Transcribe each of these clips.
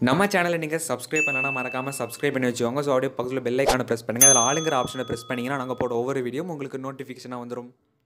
நம்ம சேனலை நீங்கள் சப்ஸ்கிரைப் பண்ணலன்னா மறக்காமல் சப்ஸ்கிரைப் பண்ணி வச்சுக்கோங்க ஸோ அப்படியே பக்கத்தில் பெல் ஐக்கானை ப்ரெஸ் பண்ணுங்கள் அதில் ஆளுங்கிற ஆப்ஷனை ப்ரெஸ் பண்ணிங்கன்னா நாங்கள் போட ஒவ்வொரு வீடியோ உங்களுக்கு நோட்டிஃபிகேஷனாக வந்துடும்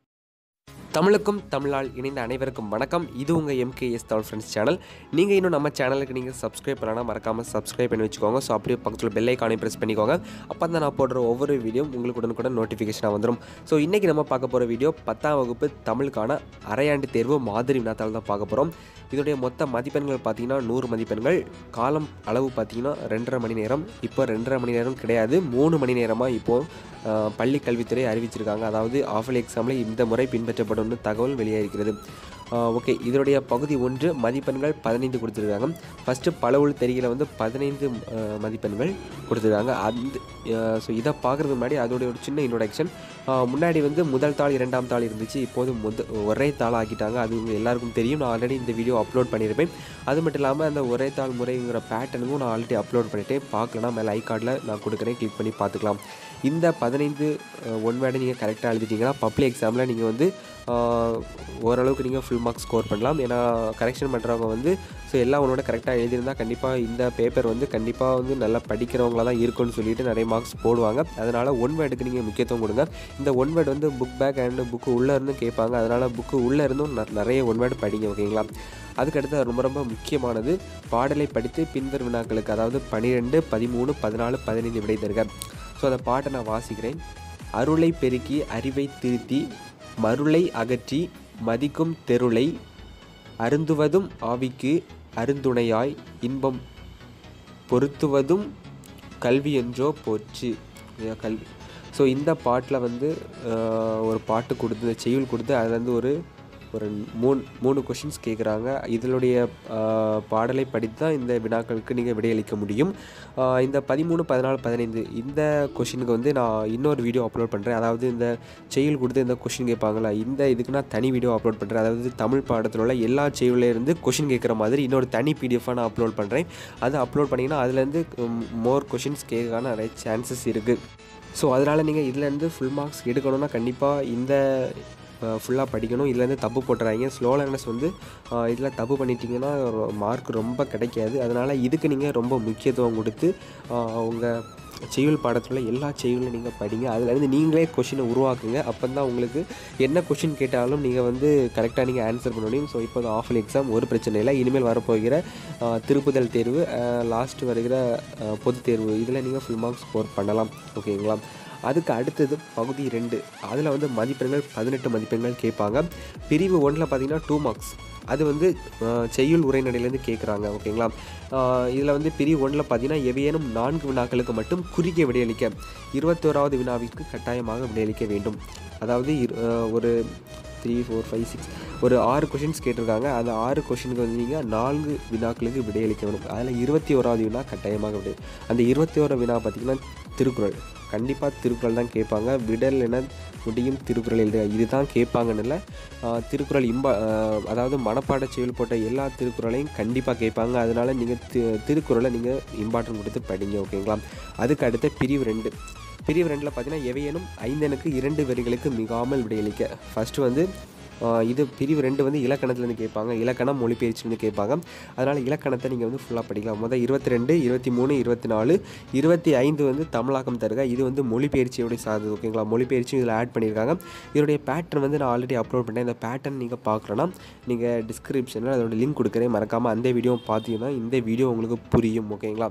தமிழுக்கும் தமிழால் இணைந்த அனைவருக்கும் வணக்கம் இது உங்கள் எம்கேஎஸ் தமிழ் ஃப்ரெண்ட்ஸ் சேனல் நீங்கள் இன்னும் நம்ம சேனலுக்கு நீங்கள் சப்ஸ்கிரைப் பண்ணலாம் மறக்காமல் சப்ஸ்கிரைப் பண்ணி வச்சுக்கோங்க ஸோ அப்படியே பக்கத்தில் பெல் ஐக்கானை ப்ரெஸ் பண்ணிக்கோங்க அப்போ தான் நான் போடுற ஒவ்வொரு வீடியோ உங்களுக்கு உடனுக்குடன் நோட்டிஃபிகேஷனாக வந்துடும் ஸோ இன்றைக்கி நம்ம பார்க்க போகிற வீடியோ பத்தாம் வகுப்பு தமிழுக்கான அரையாண்டு தேர்வு மாதிரி வினாத்தால் தான் பார்க்க போகிறோம் இதோடைய மொத்த மதிப்பெண்கள் பார்த்தீங்கன்னா நூறு மதிப்பெண்கள் காலம் அளவு பார்த்தீங்கன்னா ரெண்டரை மணி நேரம் இப்போ ரெண்டரை மணி நேரம் கிடையாது மூணு மணி நேரமாக இப்போது அஹ், பள்ளி கல்வித்துறை அறிவிச்சிருக்காங்க அதாவது ஆஃபல் எக்ஸாமில் இந்த முறை பின்பற்றப்படும்னு தகவல் வெளியாகிறது ஓகே இதனுடைய பகுதி ஒன்று மதிப்பெண்கள் பதினைந்து கொடுத்துருக்காங்க ஃபஸ்ட்டு பலவுள் தெரியல வந்து பதினைந்து அஹ், மதிப்பெண்கள் கொடுத்துருக்காங்க அந்த ஸோ இதை பார்க்குறதுக்கு முன்னாடி அதோடைய ஒரு சின்ன இன்ட்ரொடக்ஷன் முன்னாடி வந்து முதல் தாள் இரண்டாம் தாள் இருந்துச்சு இப்போது முத ஒரே தாள் ஆக்கிட்டாங்க அது உங்க எல்லாருக்கும் தெரியும் நான் ஆல்ரெடி இந்த வீடியோ அப்லோட் பண்ணியிருப்பேன் அது மட்டும் இல்லாமல் அந்த ஒரே தாள் முறைங்கிற பேட்டர்னுக்கும் நான் ஆல்ரெடி அப்லோட் பண்ணிட்டேன் பார்க்கலனா மேலே ஐ கார்டில் நான் கொடுக்குறேன் கிளிக் பண்ணி பார்த்துக்கலாம் இந்த பதினைந்து ஒன் வேர்டை நீங்கள் கரெக்டாக எழுதிட்டீங்கன்னா பப்ளிக் எக்ஸாமில் நீங்கள் வந்து அஹ், ஓரளவுக்கு நீங்கள் ஃபுல் மார்க்ஸ் ஸ்கோர் பண்ணலாம் ஏன்னா கரெக்ஷன் பண்ணுறவங்க வந்து ஸோ எல்லாம் உன்னோட கரெக்டாக எழுதியிருந்தால் கண்டிப்பாக இந்த பேப்பர் வந்து கண்டிப்பாக வந்து நல்லா படிக்கிறவங்களா தான் இருக்கும்னு சொல்லிட்டு நிறைய மார்க்ஸ் போடுவாங்க அதனால் ஒன் வேர்டுக்கு நீங்கள் முக்கியத்துவம் கொடுங்க இந்த ஒன் வேர்டு வந்து புக் பேக் அண்ட் புக்கு உள்ளே இருந்தும் கேட்பாங்க அதனால் புக்கு உள்ளே இருந்தும் ந- நிறைய ஒன் வேர்டு படிங்க ஓகேங்களா அதுக்கடுத்து ரொம்ப ரொம்ப முக்கியமானது பாடலை படித்து பின்வரும் வினாக்களுக்கு அதாவது பன்னிரெண்டு பதிமூணு பதினாலு பதினைந்து விடை தருக ஸோ அந்த பாட்டை நான் வாசிக்கிறேன் அருளை பெருக்கி அறிவை திருத்தி மருளை அகற்றி மதிக்கும் தெருளை அருந்துவதும் ஆவிக்கு அருந்துணையாய் இன்பம் பொருத்துவதும் கல்வி என்றோ போச்சு இதுதான் கல்வி ஸோ இந்த பாட்டில் வந்து ஆஹ், ஒரு பாட்டு கொடுத்து இந்த செய்யுள் கொடுத்து அதில் வந்து ஒரு ஒரு மூணு மூணு கொஷின்ஸ் கேட்குறாங்க இதனுடைய ஆஹ், பாடலை படித்து தான் இந்த வினாக்களுக்கு நீங்கள் விடையளிக்க முடியும் ஆஹ், இந்த பதிமூணு பதினாலு பதினைந்து இந்த கொஷினுக்கு வந்து நான் இன்னொரு வீடியோ அப்லோட் பண்ணுறேன் அதாவது இந்த செய்யுள் கொடுத்து இந்த கொஷின் கேட்பாங்களா இந்த இதுக்கு நான் தனி வீடியோ அப்லோட் பண்ணுறேன் அதாவது தமிழ் பாடத்தில் உள்ள எல்லா செய்யுள்ல இருந்து கொஷின் கேட்குற மாதிரி இன்னொரு தனி பிடிஎஃபாக நான் அப்லோட் பண்ணுறேன் அதை அப்லோட் பண்ணிங்கன்னா அதுலேருந்து மோர் கொஷின்ஸ் கேட்கறதுக்கான நிறைய சான்சஸ் இருக்குது ஸோ அதனால் நீங்கள் இதுலேருந்து ஃபுல் மார்க்ஸ் எடுக்கணும்னா கண்டிப்பாக இந்த ஃபுல்லாக படிக்கணும் இதுலேருந்து தப்பு போட்டுறாங்க ஸ்லோ லேர்னர்ஸ் வந்து இதில் தப்பு பண்ணிட்டீங்கன்னா மார்க் ரொம்ப கிடைக்காது அதனால் இதுக்கு நீங்கள் ரொம்ப முக்கியத்துவம் கொடுத்து உங்கள் செய்யுள் பாடத்தில் எல்லா செய்யுளும் நீங்கள் படிங்க அதுலேருந்து நீங்களே கொஷினை உருவாக்குங்க அப்போ தான் உங்களுக்கு என்ன கொஷின் கேட்டாலும் நீங்கள் வந்து கரெக்டாக நீங்கள் ஆன்சர் பண்ண முடியும் ஸோ இப்போ ஆஃபல் எக்ஸாம் ஒரு பிரச்சனை இல்லை இனிமேல் வரப்போகிற ஆஹ், திருப்புதல் தேர்வு லாஸ்ட் வருகிற ஆஹ், பொதுத் தேர்வு இதில் நீங்கள் ஃபுல் மார்க்ஸ் ஸ்கோர் பண்ணலாம் ஓகேங்களா அதுக்கு அடுத்தது பகுதி ரெண்டு அதில் வந்து மதிப்பெண்கள் பதினெட்டு மதிப்பெண்கள் கேட்பாங்க பிரிவு ஒன்றில் பார்த்தீங்கன்னா டூ மார்க்ஸ் அது வந்து ஆஹ், செய்யுள் உரைநடையிலேருந்து கேட்குறாங்க ஓகேங்களா இதில் வந்து பிரிவு ஒன்றில் பார்த்தீங்கன்னா எவையேனும் நான்கு வினாக்களுக்கு மட்டும் குறுகிய விடையளிக்க இருபத்தோராவது வினாவிற்கு கட்டாயமாக விடையளிக்க வேண்டும் அதாவது இரு- ஆஹ், ஒரு த்ரீ ஃபோர் ஃபைவ் சிக்ஸ் ஒரு ஆறு கொஷின்ஸ் கேட்டிருக்காங்க அந்த ஆறு கொஷினுக்கு வந்து நீங்கள் நான்கு வினாக்களுக்கு விடையளிக்க வேணும் அதில் இருபத்தி ஓராவது வினா கட்டாயமாக விடை அந்த இருபத்தி ஓரா வினா பார்த்திங்கன்னா திருக்குறள் கண்டிப்பாக திருக்குறள் தான் கேட்பாங்க விடல் என முடியும் திருக்குறள் எழுதுக இதுதான் கேட்பாங்கன்னு இல்லை ஆஹ், திருக்குறள் இம்பா ஆஹ், அதாவது மனப்பாட செயல் போட்ட எல்லா திருக்குறளையும் கண்டிப்பாக கேட்பாங்க அதனால் நீங்கள் தி திருக்குறளை நீங்கள் இம்பார்ட்டன்ட் கொடுத்து படிங்க ஓகேங்களா அதுக்கு அடுத்த பிரிவு ரெண்டு பிரிவு ரெண்டில் பார்த்தீங்கன்னா எவையேனும் ஐந்தனுக்கு இரண்டு வரிகளுக்கு மிகாமல் விடையளிக்க ஃபஸ்ட்டு வந்து ஆஹ், இது பிரிவு ரெண்டு வந்து இலக்கணத்துலேருந்து கேட்பாங்க இலக்கணம் மொழிபெயர்ச்சிலேருந்து கேட்பாங்க அதனால் இலக்கணத்தை நீங்கள் வந்து ஃபுல்லாக படிக்கலாம் முதல் இருபத்தி ரெண்டு இருபத்தி மூணு இருபத்தி நாலு இருபத்தி ஐந்து வந்து தமிழாக்கம் தருக இது வந்து மொழிபெயர்ச்சியோட சார்ந்தது ஓகேங்களா மொழிபெயர்ச்சியும் இதில் ஆட் பண்ணியிருக்காங்க இதோடைய பேட்டர்ன் வந்து நான் ஆல்ரெடி அப்லோட் பண்ணேன் இந்த பேட்டர்ன் நீங்கள் பார்க்குறோன்னா நீங்கள் டிஸ்கிரிப்ஷனில் அதோட லிங்க் கொடுக்குறேன் மறக்காமல் அந்த வீடியோ பார்த்தீங்கன்னா இந்த வீடியோ உங்களுக்கு புரியும் ஓகேங்களா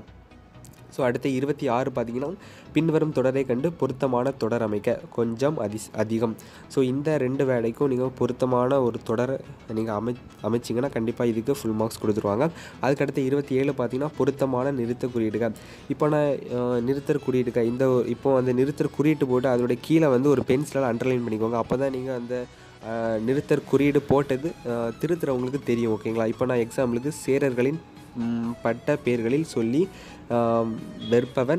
ஸோ அடுத்த இருபத்தி ஆறு பார்த்தீங்கன்னா பின்வரும் தொடரை கண்டு பொருத்தமான தொடர் அமைக்க கொஞ்சம் அதி அதிகம் ஸோ இந்த ரெண்டு வேலைக்கும் நீங்கள் பொருத்தமான ஒரு தொடரை நீங்கள் அமை அமைச்சிங்கன்னா கண்டிப்பாக இதுக்கு ஃபுல் மார்க்ஸ் கொடுத்துருவாங்க அதுக்கடுத்து இருபத்தி ஏழு பார்த்தீங்கன்னா பொருத்தமான நிறுத்த குறியீடுக இப்போ நான் அஹ், நிறுத்தற் குறியீடுக இந்த ஒரு- இப்போ அந்த நிறுத்தற் குறியீட்டு போட்டு அதோட கீழே வந்து ஒரு பென்சிலால் அண்டர்லைன் பண்ணிக்கோங்க அப்போ தான் நீங்கள் அந்த அஹ், நிறுத்தற் குறியீடு போட்டது அஹ், திருத்துறவங்களுக்கு தெரியும் ஓகேங்களா இப்போ நான் எக்ஸாம்பிளுக்கு சேரர்களின் ம், பட்ட பெயர்களில் சொல்லி ஆம், வெற்பவன்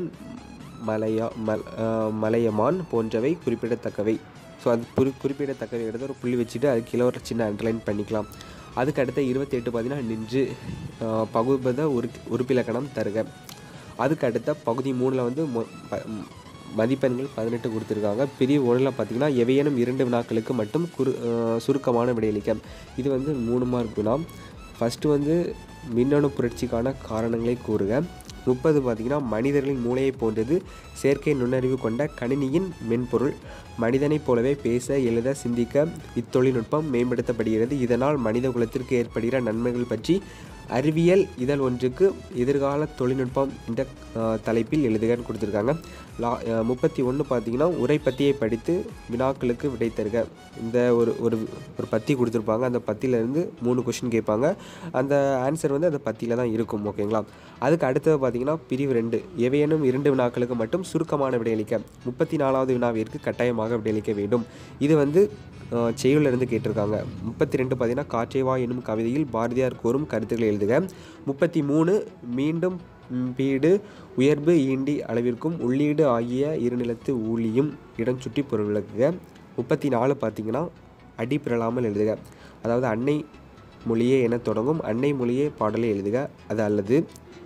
மலையா மல் ஆஹ், மலையமான் போன்றவை குறிப்பிடத்தக்கவை ஸோ அது குறி குறிப்பிடத்தக்கவை எடுத்து ஒரு புள்ளி வச்சுட்டு அது கீழே ஒரு சின்ன அண்டர்லைன் பண்ணிக்கலாம் அதுக்கு அடுத்த இருபத்தி எட்டு பார்த்தீங்கன்னா நின்று ஆஹ், பகுபத உரு உறுப்பிலக்கணம் தருக அதுக்கு அடுத்த பகுதி மூணில் வந்து மொ- ப- ம், மதிப்பெண்கள் பதினெட்டு கொடுத்துருக்காங்க பிரிவு ஒன்றில் பார்த்தீங்கன்னா எவையேனும் இரண்டு வினாக்களுக்கு மட்டும் குறு ஆஹ், சுருக்கமான விடையளிக்க இது வந்து மூணு மார்க் வினா ஃபஸ்ட்டு வந்து மின்னணு புரட்சிக்கான காரணங்களை கூறுக முப்பது பார்த்திங்கன்னா மனிதர்களின் மூளையை போன்றது செயற்கை நுண்ணறிவு கொண்ட கணினியின் மென்பொருள் மனிதனைப் போலவே பேச எழுத சிந்திக்க இத்தொழில்நுட்பம் மேம்படுத்தப்படுகிறது இதனால் மனித குலத்திற்கு ஏற்படுகிற நன்மைகள் பற்றி அறிவியல் இதழ் ஒன்றுக்கு எதிர்கால தொழில்நுட்பம் என்ற அஹ், தலைப்பில் எழுதுகன்னு கொடுத்துருக்காங்க லா முப்பத்தி ஒன்று பார்த்தீங்கன்னா உரை பத்தியை படித்து வினாக்களுக்கு விடை தருக இந்த ஒரு ஒரு ஒரு பத்தி கொடுத்துருப்பாங்க அந்த பத்தியிலேருந்து மூணு கொஷின் கேட்பாங்க அந்த ஆன்சர் வந்து அந்த பத்தியில் தான் இருக்கும் ஓகேங்களா அதுக்கு அடுத்தது பார்த்தீங்கன்னா பிரிவு ரெண்டு எவையேனும் இரண்டு வினாக்களுக்கு மட்டும் சுருக்கமான விடையளிக்க முப்பத்தி நாலாவது வினாவிற்கு கட்டாயமாக விடையளிக்க வேண்டும் இது வந்து அஹ், செய்யுளிலிருந்து கேட்டிருக்காங்க முப்பத்தி ரெண்டு பார்த்தீங்கன்னா காற்றேவா என்னும் கவிதையில் பாரதியார் கூறும் கருத்துக்களை எழுதுக முப்பத்தி மூணு மீண்டும் ம், பீடு உயர்வு ஈண்டி அளவிற்கும் உள்ளீடு ஆகிய இருநிலத்து ஊழியும் இடம் சுட்டி பொருள் விளக்குக முப்பத்தி நாலு பார்த்தீங்கன்னா அடி பிறழாமல் எழுதுக அதாவது அன்னை மொழியே என தொடங்கும் அன்னை மொழியே பாடலை எழுதுக அது அல்லது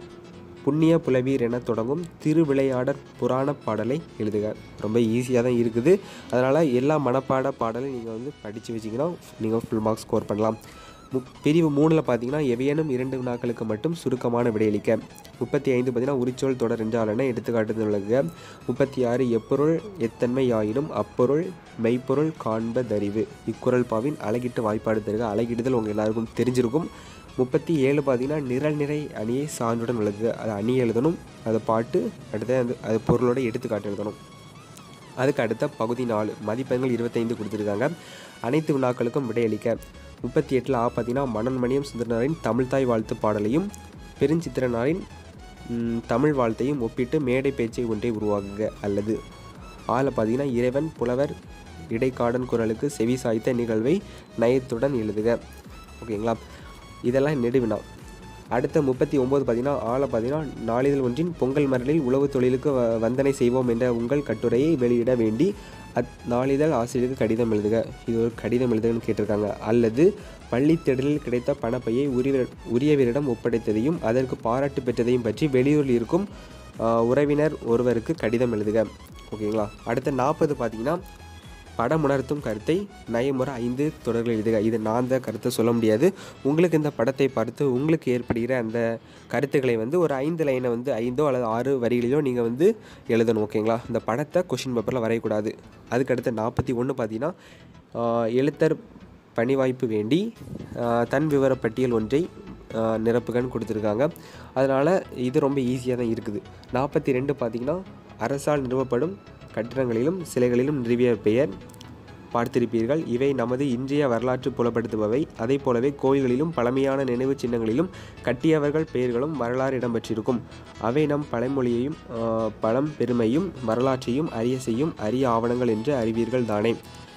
புண்ணிய புலவீர் என தொடங்கும் திருவிளையாடற் புராண பாடலை எழுதுக ரொம்ப ஈஸியாக தான் இருக்குது அதனால் எல்லா மனப்பாட பாடலையும் நீங்கள் வந்து படித்து வச்சிங்கன்னா நீங்கள் ஃபுல் மார்க்ஸ் ஸ்கோர் பண்ணலாம் முப் பிரிவு மூணில் பார்த்தீங்கன்னா எவையேனும் இரண்டு வினாக்களுக்கு மட்டும் சுருக்கமான விடையளிக்க முப்பத்தி ஐந்து பார்த்தீங்கன்னா உரிச்சொல் தொடர் என்றாலென எடுத்துக்காட்டுதல் விளக்குக முப்பத்தி ஆறு எப்பொருள் எத்தன்மை ஆயினும் அப்பொருள் மெய்ப்பொருள் காண்பதறிவு இக்குறள் பாவின் அழகிட்டு வாய்ப்பாடு தருக அழகிடுதல் உங்கள் எல்லாருக்கும் தெரிஞ்சிருக்கும் முப்பத்தி ஏழு பார்த்தீங்கன்னா நிரல் நிறை அணியை சான்றுடன் விளக்குக அது அணி எழுதணும் அதை பாட்டு அடுத்து அந்த அது பொருளோட எடுத்துக்காட்டு எழுதணும் அதுக்கு அடுத்த பகுதி நாலு மதிப்பெண்கள் இருபத்தைந்து கொடுத்துருக்காங்க அனைத்து வினாக்களுக்கும் விடையளிக்க முப்பத்தி எட்டில் ஆ பார்த்தீங்கன்னா மனன்மணியம் சுந்தரனாரின் தமிழ்தாய் வாழ்த்து பாடலையும் பெருஞ்சித்திரனாரின் ம், தமிழ் வாழ்த்தையும் ஒப்பிட்டு மேடை பேச்சை ஒன்றை உருவாக்குக அல்லது ஆல பார்த்தீங்கன்னா இறைவன் புலவர் இடைக்காடன் குரலுக்கு செவி சாய்த்த நிகழ்வை நயத்துடன் எழுதுக ஓகேங்களா இதெல்லாம் நெடுவினா அடுத்த முப்பத்தி ஒம்பது பார்த்தீங்கன்னா ஆளை பார்த்தீங்கன்னா நாளிதழ் ஒன்றின் பொங்கல் மரலில் உழவு தொழிலுக்கு வ- வந்தனை செய்வோம் என்ற உங்கள் கட்டுரையை வெளியிட வேண்டி அத் நாளிதழ் ஆசிரியருக்கு கடிதம் எழுதுக இது ஒரு கடிதம் எழுதுகன்னு கேட்டிருக்காங்க அல்லது பள்ளி திடலில் கிடைத்த பணப்பையை உரிய உரியவரிடம் ஒப்படைத்ததையும் அதற்கு பாராட்டு பெற்றதையும் பற்றி வெளியூரில் இருக்கும் ஆஹ், உறவினர் ஒருவருக்கு கடிதம் எழுதுக ஓகேங்களா அடுத்த நாற்பது பார்த்தீங்கன்னா படம் உணர்த்தும் கருத்தை நயமுற ஐந்து தொடர்கள் எழுதுக இது நான் தான் கருத்தை சொல்ல முடியாது உங்களுக்கு இந்த படத்தை பார்த்து உங்களுக்கு ஏற்படுகிற அந்த கருத்துக்களை வந்து ஒரு ஐந்து லைனை வந்து ஐந்தோ அல்லது ஆறு வரிகளிலோ நீங்கள் வந்து எழுதணும் ஓகேங்களா இந்த படத்தை கொஷின் பேப்பரில் வரையக்கூடாது அதுக்கடுத்து நாற்பத்தி ஒன்று பார்த்தீங்கன்னா ஆஹ், எழுத்தர் பணிவாய்ப்பு வேண்டி ஆஹ், தன் விவர பட்டியல் ஒன்றை ஆஹ், நிரப்புகன்னு கொடுத்துருக்காங்க அதனால் இது ரொம்ப ஈஸியாக தான் இருக்குது நாற்பத்தி ரெண்டு பார்த்தீங்கன்னா அரசால் நிறுவப்படும் கட்டிடங்களிலும் சிலைகளிலும் நிறுவிய பெயர் பார்த்திருப்பீர்கள் இவை நமது இன்றைய வரலாற்று புலப்படுத்துபவை அதைப் போலவே கோயில்களிலும் பழமையான நினைவுச் சின்னங்களிலும் கட்டியவர்கள் பெயர்களும் வரலாறு இடம்பெற்றிருக்கும் அவை நம் பழமொழியையும் ஆஹ், பழம் பெருமையும் வரலாற்றையும் அறிய செய்யும் அரிய ஆவணங்கள் என்று அறிவீர்கள் தானே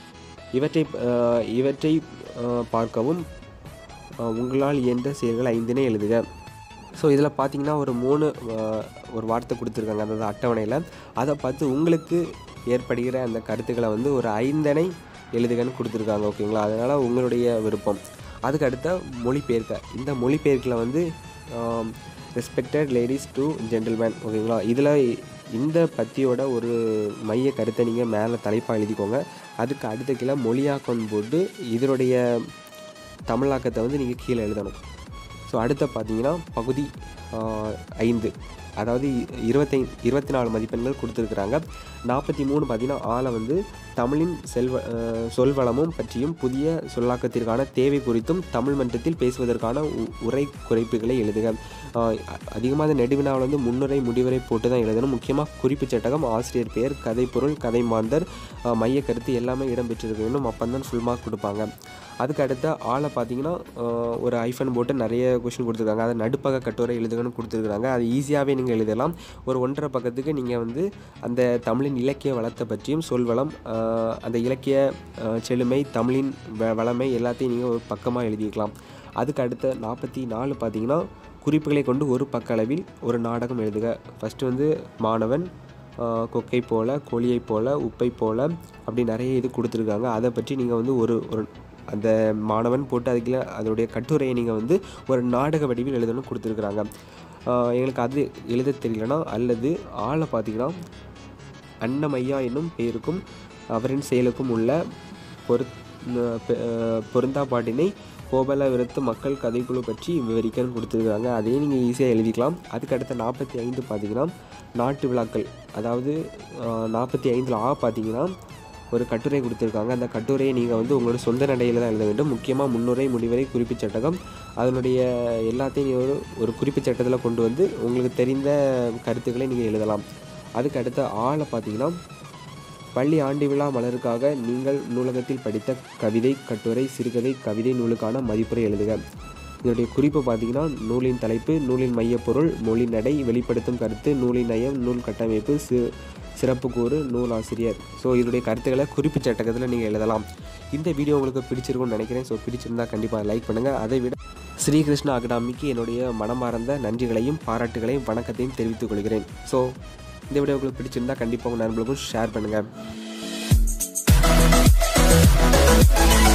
இவற்றை ஆஹ், இவற்றை ஆஹ், பார்க்கவும் ஆஹ், உங்களால் இயன்ற செயல்கள் ஐந்தினை எழுதுக ஸோ இதில் பார்த்தீங்கன்னா ஒரு மூணு ஆஹ், ஒரு வார்த்தை கொடுத்துருக்காங்க அதாவது அட்டவணையில் அதை பார்த்து உங்களுக்கு ஏற்படுகிற அந்த கருத்துக்களை வந்து ஒரு ஐந்தனை எழுதுகன்னு கொடுத்துருக்காங்க ஓகேங்களா அதனால் உங்களுடைய விருப்பம் அதுக்கு அடுத்த மொழிபெயர்க்க இந்த மொழிபெயர்க்கில் வந்து ரெஸ்பெக்டட் லேடிஸ் டு ஜென்டில்மேன் ஓகேங்களா இதில் இந்த பத்தியோட ஒரு மைய கருத்தை நீங்கள் மேலே தலைப்பாக எழுதிக்கோங்க அதுக்கு அடுத்த கீழே மொழியாக்கம் போட்டு இதனுடைய தமிழாக்கத்தை வந்து நீங்கள் கீழே எழுதணும் ஸோ அடுத்த பார்த்தீங்கன்னா பகுதி ஆஹ், ஐந்து அதாவது இருபத்தை இருபத்தி நாலு மதிப்பெண்கள் கொடுத்துருக்குறாங்க நாற்பத்தி மூணு பார்த்தீங்கன்னா ஆளை வந்து தமிழின் செல்வ ஆஹ், சொல்வளமும் பற்றியும் புதிய சொல்லாக்கத்திற்கான தேவை குறித்தும் தமிழ் மன்றத்தில் பேசுவதற்கான உ- உரை குறைப்புகளை எழுதுக ஆஹ், அ- அதிகமாக அந்த நெடுவினாவில் வந்து முன்னுரை முடிவுரை போட்டு தான் எழுதணும் முக்கியமாக குறிப்பு சட்டகம் ஆசிரியர் பெயர் கதை பொருள் கதை மாந்தர் ஆஹ், மைய கருத்து எல்லாமே இடம்பெற்றிருக்க வேண்டும் அப்போ தான் ஃபுல் மார்க் கொடுப்பாங்க அதுக்கு அடுத்த ஆளை பார்த்தீங்கன்னா ஆஹ், ஒரு ஐஃபன் போட்டு நிறைய கொஷின் கொடுத்துருக்காங்க அதை நடுப்பக கட்டுரை எழுதுகன்னு கொடுத்துருக்காங்க அது ஈஸியாகவே நீங்கள் எழுதலாம் ஒரு ஒன்றரை பக்கத்துக்கு நீங்கள் வந்து அந்த தமிழின் இலக்கிய வளத்தை பற்றியும் சொல்வளம் ஆஹ், அந்த இலக்கிய ஆஹ், செழுமை தமிழின் வ- வளமை எல்லாத்தையும் நீங்கள் ஒரு பக்கமாக எழுதிக்கலாம் அதுக்கு அடுத்த நாற்பத்தி நாலு பார்த்தீங்கன்னா குறிப்புகளை கொண்டு ஒரு பக்க அளவில் ஒரு நாடகம் எழுதுக ஃபஸ்ட்டு வந்து மாணவன் ஆஹ், கொக்கை போல கோழியை போல உப்பை போல அப்படி நிறைய இது கொடுத்துருக்காங்க அதை பற்றி நீங்கள் வந்து ஒரு ஒரு அந்த மாணவன் போட்டு அதுக்குள்ள அதனுடைய கட்டுரையை நீங்கள் வந்து ஒரு நாடக வடிவில் எழுதணும் கொடுத்துருக்குறாங்க ஆஹ், எங்களுக்கு அது எழுத தெரியலனா அல்லது ஆளை பார்த்தீங்கன்னா அன்னமையா என்னும் பெயருக்கும் அவரின் செயலுக்கும் உள்ள பொரு அஹ் பெ- அஹ் பொருந்தாப்பாட்டினை கோபல விரத்து மக்கள் கதைக்குழு பற்றி விவரிக்கன்னு கொடுத்துருக்காங்க அதையும் நீங்கள் ஈஸியாக எழுதிக்கலாம் அதுக்கு அடுத்த நாற்பத்தி ஐந்து பார்த்தீங்கன்னா நாட்டு விழாக்கள் அதாவது நாற்பத்தி ஐந்தில் ஆ பார்த்தீங்கன்னா ஒரு கட்டுரை கொடுத்துருக்காங்க அந்த கட்டுரையை நீங்கள் வந்து உங்களோட சொந்த நடையில் தான் எழுத வேண்டும் முக்கியமாக முன்னுரை முடிவரை குறிப்பு சட்டகம் அதனுடைய எல்லாத்தையும் நீங்கள் ஒரு ஒரு குறிப்பு சட்டத்தில் கொண்டு வந்து உங்களுக்கு தெரிந்த கருத்துக்களை நீங்கள் எழுதலாம் அதுக்கு அடுத்த ஆளை பார்த்தீங்கன்னா பள்ளி ஆண்டு விழா மலருக்காக நீங்கள் நூலகத்தில் படித்த கவிதை கட்டுரை சிறுகதை கவிதை நூலுக்கான மதிப்புரை எழுதுக இதனுடைய குறிப்பு பார்த்தீங்கன்னா நூலின் தலைப்பு நூலின் மையப்பொருள் மொழி நடை வெளிப்படுத்தும் கருத்து நூலின் நயம் நூல் கட்டமைப்பு சி சிறப்பு கூறு நூல் ஆசிரியர் ஸோ இதனுடைய கருத்துக்களை குறிப்பு சட்டகத்தில் நீங்கள் எழுதலாம் இந்த வீடியோ உங்களுக்கு பிடிச்சிருக்கும்னு நினைக்கிறேன் ஸோ பிடிச்சிருந்தா கண்டிப்பாக லைக் பண்ணுங்கள் அதை விட ஸ்ரீகிருஷ்ண அகாடமிக்கு என்னுடைய மனமார்ந்த நன்றிகளையும் பாராட்டுகளையும் வணக்கத்தையும் தெரிவித்துக் கொள்கிறேன் ஸோ இந்த வீடியோ உங்களுக்கு பிடிச்சிருந்தா கண்டிப்பாக உங்கள் நண்பர்களுக்கும் ஷேர் பண்ணுங்கள்